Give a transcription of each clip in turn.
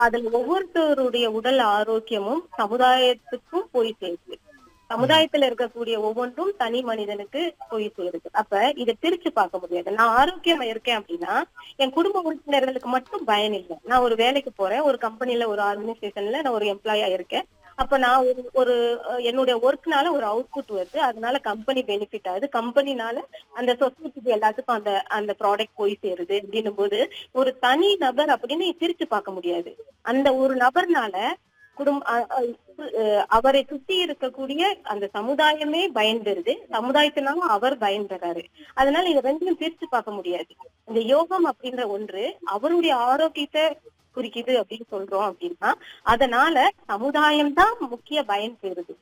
அதுல ஒவ்வொருத்தருடைய உடல் ஆரோக்கியமும் சமுதாயத்துக்கும் போய் சேருது சமுதாயத்துல இருக்கக்கூடிய ஒவ்வொன்றும் தனி மனிதனுக்கு போய் சேருது அப்ப இதை பிரிச்சு பார்க்க முடியாது நான் ஆரோக்கியமா இருக்கேன் அப்படின்னா என் குடும்ப உறுப்பினர்களுக்கு மட்டும் பயன் இல்லை நான் ஒரு வேலைக்கு போறேன் ஒரு கம்பெனில ஒரு ஆர்கனைசேஷன்ல நான் ஒரு எம்ப்ளாயா இருக்கேன் அப்ப நான் ஒரு ஒரு அஹ், என்னுடைய ஒர்க்னால ஒரு அவுட்புட் வருது அதனால கம்பெனி பெனிஃபிட் ஆகுது கம்பெனினால அந்த சொசைட்டிக்கு எல்லாத்துக்கும் அந்த அந்த ப்ராடக்ட் போய் சேருது அப்படின்னும் போது ஒரு தனி நபர் அப்படின்னு பிரிச்சு பார்க்க முடியாது அந்த ஒரு நபர்னால குடும் அ- அ- அஹ் அவரை சுத்தி இருக்கக்கூடிய அந்த சமுதாயமே பயன்பெறுது சமுதாயத்தினாலும் அவர் பயன்பெறாரு அதனால இது ரெண்டையும் பிரிச்சு பார்க்க முடியாது இந்த யோகம் அப்படின்ற ஒன்று அவருடைய ஆரோக்கியத்தை குறிக்குது அப்படின்னு சொல்றோம் அப்படின்னா அதனால சமுதாயம் தான் முக்கிய பயன் பெறுது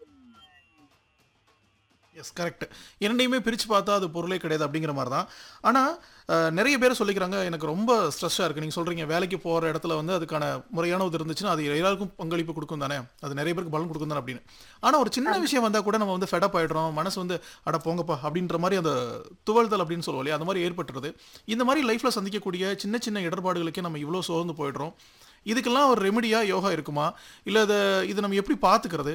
எஸ் கரெக்ட் இரண்டையுமே பிரித்து பார்த்தா அது பொருளே கிடையாது அப்படிங்கிற மாதிரி தான் ஆனால் நிறைய பேர் சொல்லிக்கிறாங்க எனக்கு ரொம்ப ஸ்ட்ரெஸ்ஸாக இருக்குது நீங்கள் சொல்கிறீங்க வேலைக்கு போகிற இடத்துல வந்து அதுக்கான முறையான இது இருந்துச்சுன்னா அது எல்லாருக்கும் பங்களிப்பு கொடுக்கும் தானே அது நிறைய பேருக்கு பலன் கொடுக்கும் தானே அப்படின்னு ஆனால் ஒரு சின்ன விஷயம் வந்தால் கூட நம்ம வந்து ஃபெடப் ஆயிடுறோம் மனசு வந்து அட போங்கப்பா அப்படின்ற மாதிரி அந்த துவழ்தல் அப்படின்னு சொல்லுவோம் இல்லையா அந்த மாதிரி ஏற்பட்டுருது இந்த மாதிரி லைஃப்பில் சந்திக்கக்கூடிய சின்ன சின்ன இடர்பாடுகளுக்கே நம்ம இவ்வளோ சோர்ந்து போயிடுறோம் இதுக்கெல்லாம் ஒரு ரெமெடியாக யோகா இருக்குமா இல்லை அதை இது நம்ம எப்படி பார்த்துக்கிறது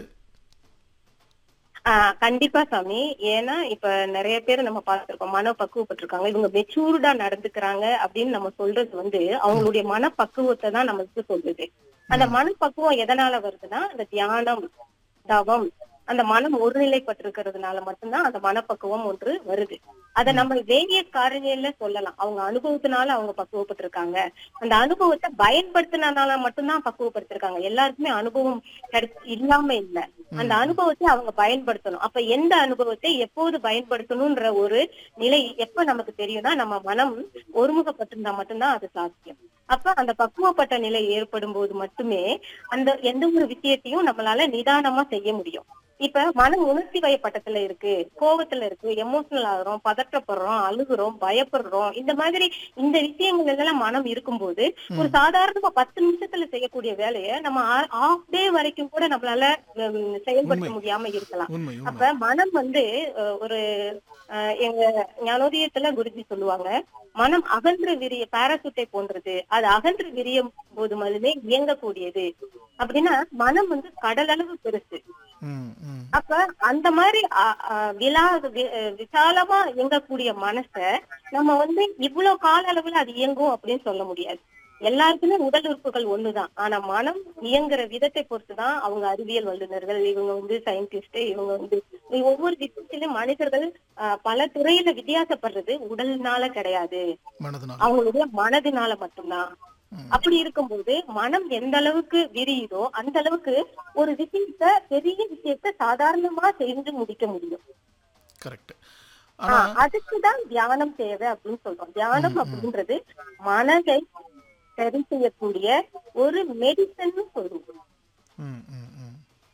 ஆஹ் கண்டிப்பா சாமி ஏன்னா இப்ப நிறைய பேர் நம்ம பார்த்திருக்கோம் மன பக்குவப்பட்டிருக்காங்க இவங்க மெச்சூர்டா நடந்துக்கிறாங்க அப்படின்னு நம்ம சொல்றது வந்து அவங்களுடைய மனப்பக்குவத்தை தான் நமக்கு சொல்லுது அந்த மனப்பக்குவம் எதனால வருதுன்னா அந்த தியானம் தவம் அந்த மனம் ஒருநிலைப்பட்டிருக்கிறதுனால மட்டும்தான் அந்த மனப்பக்குவம் ஒன்று வருது அத நம்ம வேரியஸ் காரணியில சொல்லலாம் அவங்க அனுபவத்தினால அவங்க பக்குவப்பட்டிருக்காங்க அந்த அனுபவத்தை பயன்படுத்தினால மட்டும்தான் பக்குவப்படுத்திருக்காங்க எல்லாருக்குமே அனுபவம் கிடை- இல்லாம இல்ல அந்த அனுபவத்தை அவங்க பயன்படுத்தணும் அப்ப எந்த அனுபவத்தை எப்போது பயன்படுத்தணும்ன்ற ஒரு நிலை எப்ப நமக்கு தெரியும்னா நம்ம மனம் ஒருமுகப்பட்டிருந்தா மட்டும்தான் அது சாத்தியம் அப்ப அந்த பக்குவப்பட்ட நிலை ஏற்படும் போது மட்டுமே அந்த எந்த ஒரு விஷயத்தையும் நம்மளால நிதானமா செய்ய முடியும் இப்ப மனம் உணர்ச்சி வயப்பட்டத்துல இருக்கு கோபத்துல இருக்கு எமோஷனல் ஆகுறோம் பதற்றப்படுறோம் அழுகுறோம் பயப்படுறோம் இந்த மாதிரி இந்த விஷயங்கள் எல்லாம் மனம் இருக்கும்போது ஒரு சாதாரணமா பத்து நிமிஷத்துல செய்யக்கூடிய வேலையை நம்ம ஆஃப் டே வரைக்கும் கூட நம்மளால ஹம், செயல்படுத்த உண்மை. முடியாம இருக்கலாம் உண்மை உண்மை அப்ப மனம் வந்து அஹ், ஒரு அஹ், எங்க ஞானோதயத்துல குருஜி சொல்லுவாங்க மனம் அகன்று விரிய பாராசூட்டை போன்றது அது அகன்று விரியும் போது மட்டுமே இயங்கக்கூடியது அப்படின்னா மனம் வந்து கடல் அளவு பெருசு ம் ம் அப்ப அந்த மாதிரி அ- அ, விலா வி- அஹ், விசாலமா இயங்கக்கூடிய மனச நம்ம வந்து இவ்வளவு கால அளவுல அது இயங்கும் அப்படின்னு சொல்ல முடியாது எல்லாருக்குமே உடல் உறுப்புகள் ஒண்ணுதான் ஆனா மனம் இயங்குற விதத்தை பொறுத்துதான் அவங்க அறிவியல் வல்லுநர்கள் இவங்க வந்து சயின்டிஸ்ட் இவங்க வந்து ஒவ்வொரு விஷயத்திலும் மனிதர்கள் அஹ், பல துறையில வித்தியாசப்படுறது உடல்னால கிடையாது மனதுனால அவங்களுடைய மனதினால மட்டும்தான் ம். அப்படி இருக்கும்போது மனம் எந்த அளவுக்கு விரியுதோ அந்த அளவுக்கு ஒரு விஷயத்த பெரிய விஷயத்த சாதாரணமா செஞ்சு முடிக்க முடியும் கரெக்ட் ஆனா ஆஹ் அதுக்குதான் தியானம் தேவை அப்படின்னு சொல்றோம் தியானம் அப்படின்றது மனதை சரி செய்யக்கூடிய ஒரு மெடிசன் சொல்லுவோம் ம், ம், ம்.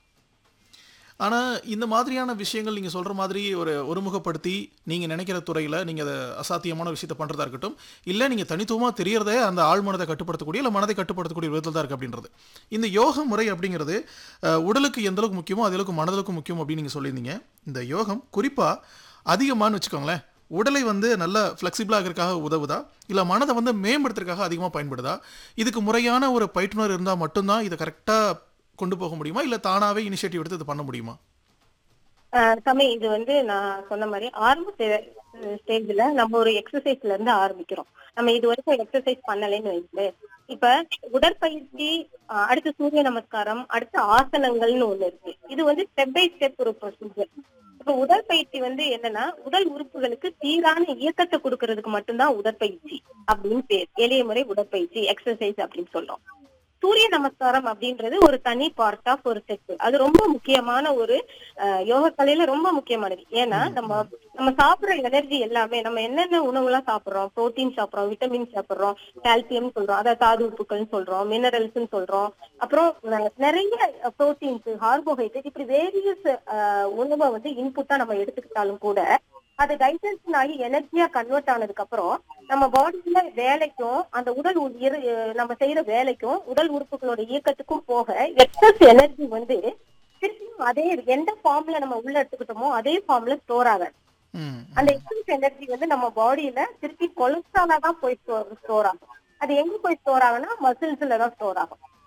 ஆனா இந்த மாதிரியான விஷயங்கள் நீங்க சொல்ற மாதிரி ஒரு ஒருமுகப்படுத்தி நீங்க நினைக்கிற துறையில நீங்க அதை அசாத்தியமான விஷயத்த பண்றதா இருக்கட்டும் இல்ல நீங்க தனித்துவமா தெரியறதே அந்த ஆழ் மனதை கட்டுப்படுத்தக்கூடிய இல்ல மனதை கட்டுப்படுத்தக்கூடிய விதத்தில் தான் இருக்கு அப்படின்றது இந்த யோக முறை அப்படிங்கிறது அஹ், உடலுக்கு எந்த அளவுக்கு முக்கியமோ அதே அளவுக்கு மனதிலுக்கும் முக்கியம் அப்படின்னு நீங்க சொல்லியிருந்தீங்க இந்த யோகம் குறிப்பா அதிகமான்னு வச்சுக்கோங்களேன் உடலை வந்து நல்ல ஃப்ளெக்சிபிளாக இருக்கிறதுக்காக உதவுதா இல்லை மனதை வந்து மேம்படுத்துறதுக்காக அதிகமாக பயன்படுதா இதுக்கு முறையான ஒரு பயிற்றுனர் இருந்தால் மட்டும்தான் இதை கரெக்டாக கொண்டு போக முடியுமா இல்லை தானாகவே இனிஷியேட்டிவ் எடுத்து இது பண்ண முடியுமா ஆஹ் சமி இது வந்து நான் சொன்ன மாதிரி ஆரம்ப ஸ்டேஜ்ல நம்ம ஒரு எக்ஸசைஸ்ல இருந்து ஆரம்பிக்கிறோம் நம்ம இது வரைக்கும் எக்ஸசைஸ் பண்ணலைன்னு வைத்து இப்ப உடற்பயிற்சி ஆஹ் அடுத்து சூரிய நமஸ்காரம் அடுத்து ஆசனங்கள்னு ஒண்ணு இருக்கு இது வந்து ஸ்டெப் பை ஸ்டெப் ஒரு ப்ரொசீஜர் இப்ப உடற்பயிற்சி வந்து என்னன்னா உடல் உறுப்புகளுக்கு சீரான இயக்கத்தை கொடுக்கறதுக்கு மட்டும்தான் உடற்பயிற்சி அப்படின்னு பேர் எளிய முறை உடற்பயிற்சி எக்ஸசைஸ் அப்படின்னு சொல்றோம் சூரிய நமஸ்காரம் அப்படின்றது ஒரு தனி பார்ட் ஆஃப் ஒரு செட் அது ரொம்ப முக்கியமான ஒரு அஹ், யோக கலையில ரொம்ப முக்கியமானது ஏன்னா நம்ம நம்ம சாப்பிடுற எனர்ஜி எல்லாமே நம்ம என்னென்ன உணவுலாம் சாப்பிடுறோம் புரோட்டீன் சாப்பிடுறோம் விட்டமின் சாப்பிடுறோம் கால்சியம் சொல்றோம் அதாவது தாது உப்புக்கள்னு சொல்றோம் மினரல்ஸ் சொல்றோம் அப்புறம் ந- நிறைய புரோட்டீன்ஸ் கார்போஹைட்ரேட் இப்படி வேரியஸ் உணவை வந்து இன்புட்டா நம்ம எடுத்துக்கிட்டாலும் கூட அது டைஜஷன் ஆகி எனர்ஜியா கன்வெர்ட் ஆனதுக்கு அப்புறம் நம்ம பாடியில வேலைக்கும் அந்த உடல் உ- இரு- அஹ் நம்ம செய்யற வேலைக்கும் உடல் உறுப்புகளோட இயக்கத்துக்கும் போக எக்ஸஸ் எனர்ஜி வந்து திருப்பியும் அதே எந்த ஃபார்ம்ல நம்ம உள்ள எடுத்துக்கிட்டோமோ அதே ஃபார்ம்ல ஸ்டோர் ஆகாது ம் அந்த எக்ஸஸ் எனர்ஜி வந்து நம்ம பாடியில திருப்பி கொலஸ்ட்ராலா தான் போய் ஸ்டோர் ஆகும் அது எங்க போய் ஸ்டோர் ஆகும்னா மசில்ஸ்ல தான் ஸ்டோர் ஆகும்